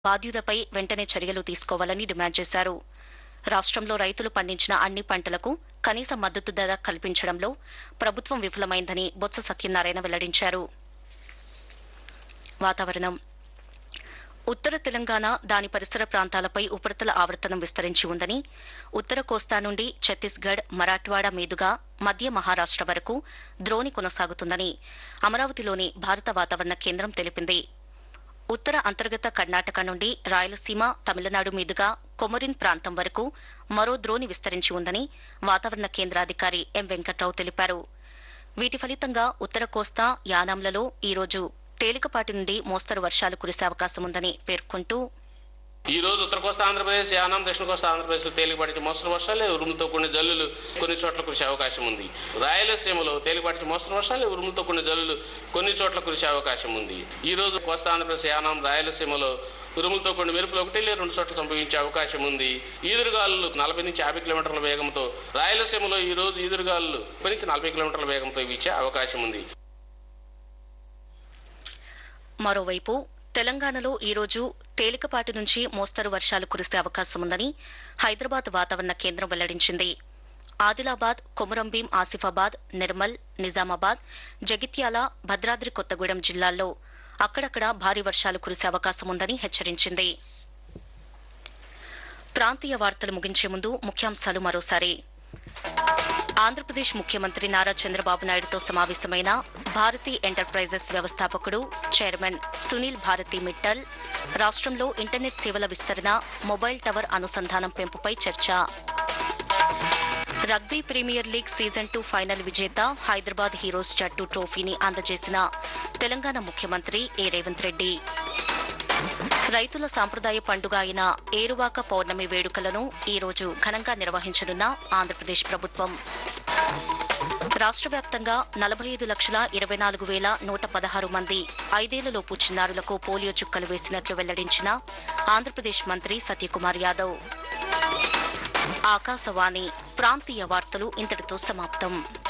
బాధ్యులపై వెంటనే చర్యలు తీసుకోవాలని డిమాండ్ చేశారు రాష్ట్రంలో రైతులు పండించిన అన్ని పంటలకు కనీస మద్దతు ధర కల్పించడంలో ప్రభుత్వం విఫలమైందని బొత్స సత్యనారాయణ వెల్లడించారు వాతావరణం ఉత్తర తెలంగాణ దాని పరిసర ప్రాంతాలపై ఉపరితల ఆవర్తనం విస్తరించి ఉందని ఉత్తర కోస్తా నుండి ఛత్తీస్గఢ్ మరాఠ్వాడా మీదుగా మధ్య మహారాష్ట వరకు ద్రోణి కొనసాగుతుందని అమరావతిలోని భారత వాతావరణ కేంద్రం తెలిపింది ఉత్తర అంతర్గత కర్ణాటక నుండి రాయలసీమ తమిళనాడు మీదుగా కొమరిన్ ప్రాంతం వరకు మరో ద్రోణి విస్తరించి ఉందని వాతావరణ కేంద్రాధికారి ఎం వెంకట్రావు తెలిపారు వీటి ఫలితంగా ఉత్తర కోస్తా యానాంలలో ఈ రోజు తేలికపాటి నుండి మోస్తరు వర్షాలు కురిసే అవకాశం ఉందని పేర్కొంటూ ఈ రోజు ఉత్తర కోస్తా ఆంధ్రప్రదేశ్ యానం దక్షిణ కోస్తా ఆంధ్రప్రదేశ్ తేలికపాటి మోస్తరు వర్షాలు ఉరుములతో కొన్ని జల్లులు కొన్ని చోట్ల కురిసే అవకాశం ఉంది రాయలసీమలో తేలికపాటి మోస్తరు వర్షాలు ఉరుములతో కొన్ని జల్లులు కొన్ని చోట్ల కురిసే అవకాశం ఉంది ఈ రోజు కోస్తా ఆంధ్రప్రదేశ్ యానం రాయలసీమలో ఉరుములతో కొన్ని మెరుపులు ఒకటి లేదా రెండు చోట్ల సంభవించే అవకాశం ఉంది ఈదురుగాలు నలభై నుంచి యాభై కిలోమీటర్ల వేగంతో రాయలసీమలో ఈ రోజు ఈదురుగాలు ముప్పై నుంచి నలభై కిలోమీటర్ల వేగంతో వీచే అవకాశం ఉంది మరోవైపు తెలంగాణలో ఈ రోజు తేలికపాటి నుంచి మోస్తరు వర్షాలు కురిసే అవకాశం ఉందని హైదరాబాద్ వాతావరణ కేంద్రం వెల్లడించింది ఆదిలాబాద్ కొమురంభీం ఆసిఫాబాద్ నిర్మల్ నిజామాబాద్ జగిత్యాల భద్రాద్రి కొత్తగూడెం జిల్లాల్లో అక్కడక్కడ భారీ వర్షాలు కురిసే అవకాశం ఉందని హెచ్చరించింది ప్రాంతీయ వార్తలు ముగించే ముందు ముఖ్యాంశాలు మరోసారి ఆంధ్రప్రదేశ్ ముఖ్యమంత్రి నారా చంద్రబాబు నాయుడుతో సమావేశమైన భారతీ ఎంటర్ప్రైజెస్ వ్యవస్థాపకుడు చైర్మన్ సునీల్ భారతి మిట్టల్ రాష్ట్రంలో ఇంటర్నెట్ సేవల విస్తరణ మొబైల్ టవర్ అనుసంధానం పెంపుపై చర్చ Rugby Premier League season two final విజేత హైదరాబాద్ హీరోస్ జట్టు ట్రోఫీని అందజేసిన తెలంగాణ ముఖ్యమంత్రి ఏ రేవంత్ రెడ్డి రైతుల సాంప్రదాయ పండుగ అయిన ఏరువాక పౌర్ణమి వేడుకలను ఈ రోజు ఘనంగా నిర్వహించనున్న ఆంధ్రప్రదేశ్ ప్రభుత్వం రాష్ట్ర వ్యాప్తంగా నలభై ఐదు లక్షల ఇరవై నాలుగు వేల నూట పదహారు మంది ఐదేళ్లలోపు చిన్నారులకు పోలియో చుక్కలు వేసినట్లు వెల్లడించిన ఆంధ్రప్రదేశ్ మంత్రి సత్యకుమార్ యాదవ్ ఆకాశవాణి ప్రాంతీయ వార్తలు ఇంతటితో సమాప్తం